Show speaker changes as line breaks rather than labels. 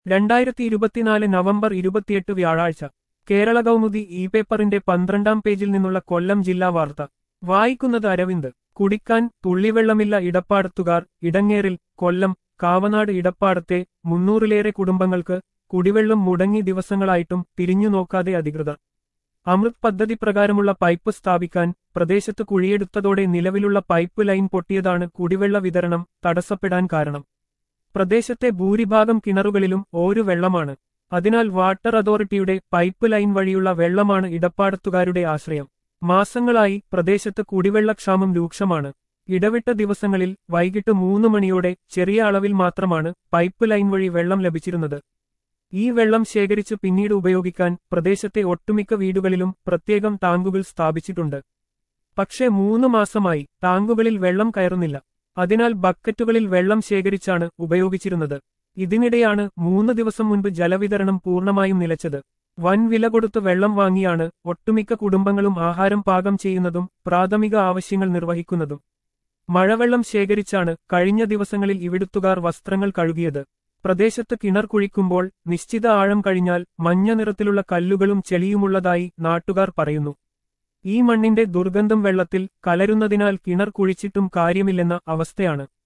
രണ്ടായിരത്തി ഇരുപത്തിനാല് നവംബർ ഇരുപത്തിയെട്ട് വ്യാഴാഴ്ച കേരള കൗമുദി ഇ പേപ്പറിന്റെ പന്ത്രണ്ടാം പേജിൽ നിന്നുള്ള കൊല്ലം ജില്ലാ വാർത്ത വായിക്കുന്നത് അരവിന്ദ് കുടിക്കാൻ തുള്ളിവെള്ളമില്ല ഇടപ്പാടത്തുകാർ ഇടങ്ങേറിൽ കൊല്ലം കാവനാട് ഇടപ്പാടത്തെ മുന്നൂറിലേറെ കുടുംബങ്ങൾക്ക് കുടിവെള്ളം മുടങ്ങി ദിവസങ്ങളായിട്ടും തിരിഞ്ഞു നോക്കാതെ അധികൃതർ അമൃത് പദ്ധതി പ്രകാരമുള്ള പൈപ്പ് സ്ഥാപിക്കാൻ പ്രദേശത്ത് കുഴിയെടുത്തതോടെ നിലവിലുള്ള പൈപ്പ് ലൈൻ പൊട്ടിയതാണ് കുടിവെള്ള വിതരണം തടസ്സപ്പെടാൻ കാരണം പ്രദേശത്തെ ഭൂരിഭാഗം കിണറുകളിലും ഓരു വെള്ളമാണ് അതിനാൽ വാട്ടർ അതോറിറ്റിയുടെ പൈപ്പ് ലൈൻ വഴിയുള്ള വെള്ളമാണ് ഇടപ്പാടത്തുകാരുടെ ആശ്രയം മാസങ്ങളായി പ്രദേശത്ത് കുടിവെള്ളക്ഷാമം രൂക്ഷമാണ് ഇടവിട്ട ദിവസങ്ങളിൽ വൈകിട്ട് മൂന്ന് മണിയോടെ ചെറിയ അളവിൽ മാത്രമാണ് പൈപ്പ് ലൈൻ വഴി വെള്ളം ലഭിച്ചിരുന്നത് ഈ വെള്ളം ശേഖരിച്ച് പിന്നീട് ഉപയോഗിക്കാൻ പ്രദേശത്തെ ഒട്ടുമിക്ക വീടുകളിലും പ്രത്യേകം ടാങ്കുകൾ സ്ഥാപിച്ചിട്ടുണ്ട് പക്ഷേ മൂന്ന് മാസമായി ടാങ്കുകളിൽ വെള്ളം കയറുന്നില്ല അതിനാൽ ബക്കറ്റുകളിൽ വെള്ളം ശേഖരിച്ചാണ് ഉപയോഗിച്ചിരുന്നത് ഇതിനിടെയാണ് മൂന്ന് ദിവസം മുൻപ് ജലവിതരണം പൂർണ്ണമായും നിലച്ചത് വൻ വില കൊടുത്ത് വെള്ളം വാങ്ങിയാണ് ഒട്ടുമിക്ക കുടുംബങ്ങളും ആഹാരം പാകം ചെയ്യുന്നതും പ്രാഥമിക ആവശ്യങ്ങൾ നിർവഹിക്കുന്നതും മഴവെള്ളം ശേഖരിച്ചാണ് കഴിഞ്ഞ ദിവസങ്ങളിൽ ഇവിടുത്തുകാർ വസ്ത്രങ്ങൾ കഴുകിയത് പ്രദേശത്ത് കിണർ കുഴിക്കുമ്പോൾ നിശ്ചിത ആഴം കഴിഞ്ഞാൽ മഞ്ഞ നിറത്തിലുള്ള കല്ലുകളും ചെളിയുമുള്ളതായി നാട്ടുകാർ പറയുന്നു ഈ മണ്ണിന്റെ ദുർഗന്ധം വെള്ളത്തിൽ കലരുന്നതിനാൽ കിണർ കുഴിച്ചിട്ടും കാര്യമില്ലെന്ന അവസ്ഥയാണ്